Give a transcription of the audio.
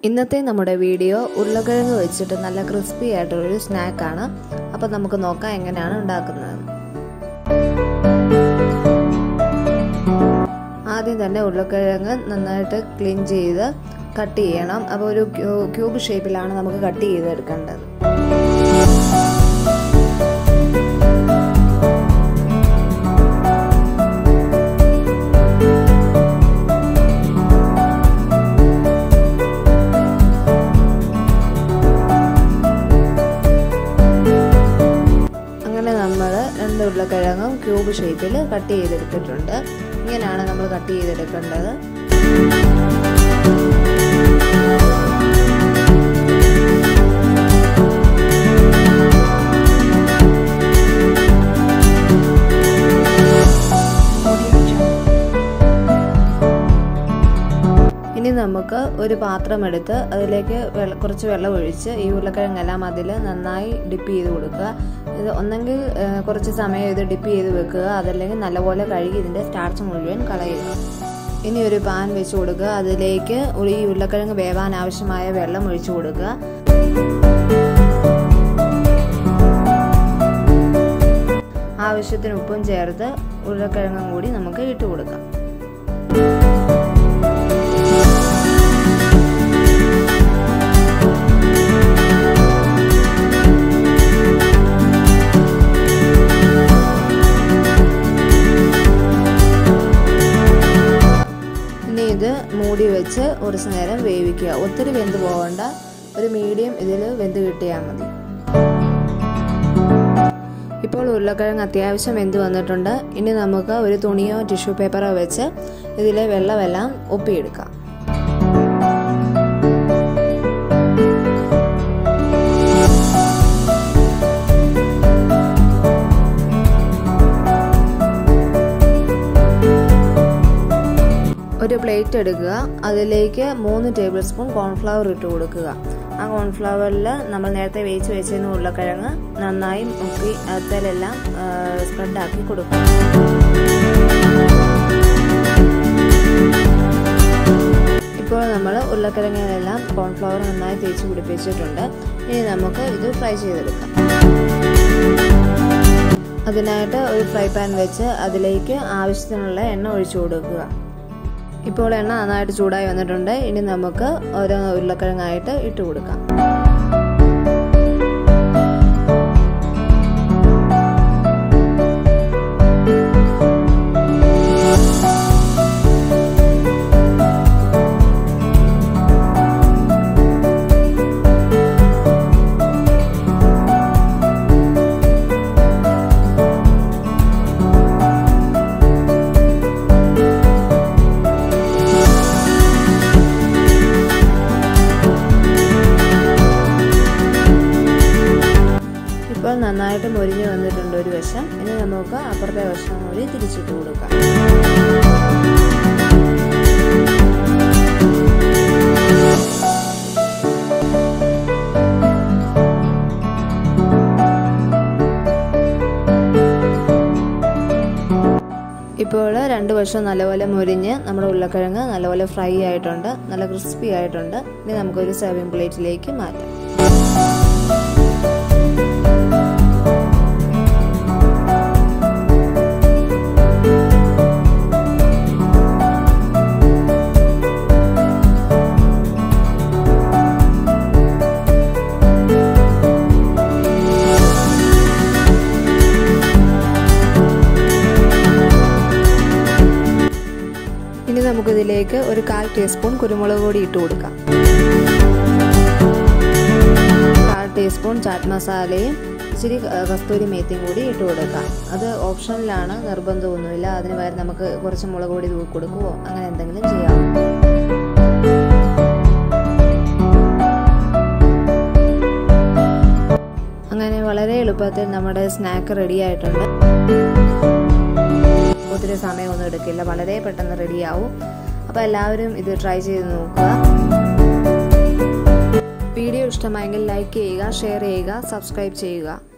ഇന്നത്തെ നമ്മുടെ വീഡിയോ ഉരുളക്കിഴങ്ങ് വെച്ചിട്ട് നല്ല ക്രിസ്പി ആയിട്ടുള്ളൊരു സ്നാക്കാണ് അപ്പോൾ നമുക്ക് നോക്കാം എങ്ങനെയാണ് ഉണ്ടാക്കുന്നത് ആദ്യം തന്നെ ഉരുളക്കിഴങ്ങ് നന്നായിട്ട് ക്ലീൻ ചെയ്ത് കട്ട് ചെയ്യണം അപ്പോൾ ഒരു ക്യൂബ് ഷേപ്പിലാണ് നമുക്ക് കട്ട് ചെയ്തെടുക്കേണ്ടത് അങ്ങനെ നമ്മൾ രണ്ട് ഉരുളക്കിഴങ്ങും ക്യൂബ് ഷേപ്പിൽ കട്ട് ചെയ്തെടുത്തിട്ടുണ്ട് ഇങ്ങനെയാണ് നമ്മൾ കട്ട് ചെയ്തെടുക്കേണ്ടത് ഇനി നമുക്ക് ഒരു പാത്രം എടുത്ത് അതിലേക്ക് കുറച്ച് വെള്ളം ഒഴിച്ച് ഈ ഉരുളക്കിഴങ്ങെല്ലാം അതിൽ നന്നായി ഡിപ്പ് ചെയ്ത് കൊടുക്കുക ഇത് ഒന്നെങ്കിൽ കുറച്ച് സമയം ഇത് ഡിപ്പ് ചെയ്ത് വെക്കുക അതല്ലെങ്കിൽ നല്ലപോലെ കഴുകി ഇതിൻ്റെ സ്റ്റാർച്ച് മുഴുവൻ കളയുക ഇനി ഒരു പാൻ വെച്ച് കൊടുക്കുക അതിലേക്ക് ഈ ഉരുളക്കിഴങ്ങ് വേവാൻ ആവശ്യമായ വെള്ളം ഒഴിച്ചു കൊടുക്കുക ആവശ്യത്തിന് ഉപ്പും ചേർത്ത് ഉരുളക്കിഴങ്ങും കൂടി നമുക്ക് ഇട്ട് കൊടുക്കാം ഇനി ഇത് മൂടി വെച്ച് കുറച്ച് നേരം വേവിക്കുക ഒത്തിരി വെന്ത് പോകണ്ട ഒരു മീഡിയം ഇതിൽ വെന്ത് കിട്ടിയാൽ മതി ഇപ്പോൾ ഉരുളക്കിഴങ്ങ് അത്യാവശ്യം വെന്ത് വന്നിട്ടുണ്ട് ഇനി നമുക്ക് ഒരു തുണിയോ ടിഷ്യൂ പേപ്പറോ വെച്ച് ഇതിലെ വെള്ളമെല്ലാം ഒപ്പിയെടുക്കാം ഒരു പ്ലേറ്റ് എടുക്കുക അതിലേക്ക് മൂന്ന് ടേബിൾ സ്പൂൺ കോൺഫ്ലവർ ഇട്ട് കൊടുക്കുക ആ കോൺഫ്ലവറിൽ നമ്മൾ നേരത്തെ വേവിച്ച് വെച്ചിരുന്ന ഉരുളക്കിഴങ്ങ് നന്നായി മുക്കി അതിലെല്ലാം സ്പ്രെഡാക്കി കൊടുക്കുക ഇപ്പോൾ നമ്മൾ ഉരുളക്കിഴങ്ങിനെല്ലാം കോൺഫ്ലവർ നന്നായി തേച്ച് പിടിപ്പിച്ചിട്ടുണ്ട് ഇനി നമുക്ക് ഇത് ഫ്രൈ ചെയ്തെടുക്കാം അതിനായിട്ട് ഒരു ഫ്രൈ പാൻ വെച്ച് അതിലേക്ക് ആവശ്യത്തിനുള്ള എണ്ണ ഒഴിച്ചു കൊടുക്കുക ഇപ്പോൾ എണ്ണ നന്നായിട്ട് ചൂടായി വന്നിട്ടുണ്ട് ഇനി നമുക്ക് ഓരോ ഉരുളക്കിഴങ്ങായിട്ട് ഇട്ട് കൊടുക്കാം ഇപ്പോൾ നന്നായിട്ട് മൊരിഞ്ഞ് വന്നിട്ടുണ്ട് ഒരു വശം ഇനി നമുക്ക് അപ്പുറത്തെ വശം കൂടി തിരിച്ചിട്ട് കൊടുക്കാം ഇപ്പോൾ രണ്ട് വശം നല്ലപോലെ മുരിഞ്ഞ് നമ്മുടെ ഉരുളക്കിഴങ്ങ് നല്ലപോലെ ഫ്രൈ ആയിട്ടുണ്ട് നല്ല ക്രിസ്പി ആയിട്ടുണ്ട് ഇനി നമുക്കൊരു സെർവിങ് പ്ലേറ്റിലേക്ക് മാറ്റാം ഇനി നമുക്കിതിലേക്ക് ഒരു കാൽ ടീസ്പൂൺ കുരുമുളക് പൊടി ഇട്ട് കൊടുക്കാം കാൽ ടീസ്പൂൺ ചാറ്റ് മസാലയും ഇച്ചിരി കസ്തൂരി മേത്തിയും കൂടി ഇട്ട് കൊടുക്കാം അത് ഓപ്ഷനിലാണ് നിർബന്ധമൊന്നുമില്ല അതിന് പകരം നമുക്ക് കുറച്ച് മുളക് പൊടി തൂക്കി കൊടുക്കുവോ അങ്ങനെ എന്തെങ്കിലും ചെയ്യാം അങ്ങനെ വളരെ എളുപ്പത്തിൽ നമ്മുടെ സ്നാക്ക് റെഡി ആയിട്ടുണ്ട് ഒത്തിരി സമയമൊന്നും എടുക്കില്ല വളരെ പെട്ടെന്ന് റെഡിയാവും അപ്പോൾ എല്ലാവരും ഇത് ട്രൈ ചെയ്ത് നോക്കുക വീഡിയോ ഇഷ്ടമായെങ്കിൽ ലൈക്ക് ചെയ്യുക ഷെയർ ചെയ്യുക സബ്സ്ക്രൈബ് ചെയ്യുക